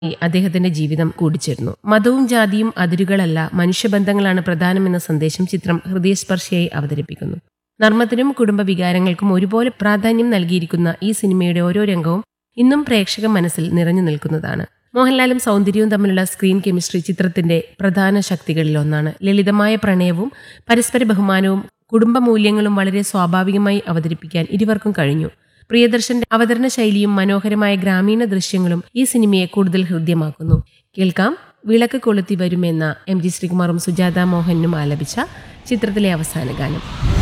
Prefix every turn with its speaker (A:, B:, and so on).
A: അദ്ദേഹത്തിന്റെ ജീവിതം കൂടിച്ചേർന്നു മതവും ജാതിയും അതിരുകളല്ല മനുഷ്യബന്ധങ്ങളാണ് പ്രധാനമെന്ന സന്ദേശം ചിത്രം ഹൃദയസ്പർശിയായി അവതരിപ്പിക്കുന്നു നർമ്മത്തിനും കുടുംബ വികാരങ്ങൾക്കും ഒരുപോലെ പ്രാധാന്യം നൽകിയിരിക്കുന്ന ഈ സിനിമയുടെ ഓരോ രംഗവും ഇന്നും പ്രേക്ഷക മനസ്സിൽ നിറഞ്ഞു നിൽക്കുന്നതാണ് മോഹൻലാലും സൗന്ദര്യവും തമ്മിലുള്ള സ്ക്രീൻ കെമിസ്ട്രി ചിത്രത്തിന്റെ പ്രധാന ശക്തികളിലൊന്നാണ് ലളിതമായ പ്രണയവും പരസ്പര ബഹുമാനവും കുടുംബ മൂല്യങ്ങളും വളരെ സ്വാഭാവികമായി അവതരിപ്പിക്കാൻ ഇരുവർക്കും കഴിഞ്ഞു പ്രിയദർശന്റെ അവതരണ ശൈലിയും മനോഹരമായ ഗ്രാമീണ ദൃശ്യങ്ങളും ഈ സിനിമയെ കൂടുതൽ ഹൃദ്യമാക്കുന്നു കേൾക്കാം വിളക്ക് കൊളുത്തി വരുമെന്ന എം ജി ശ്രീകുമാറും സുജാത മോഹനും ആലപിച്ച ചിത്രത്തിലെ അവസാന ഗാനം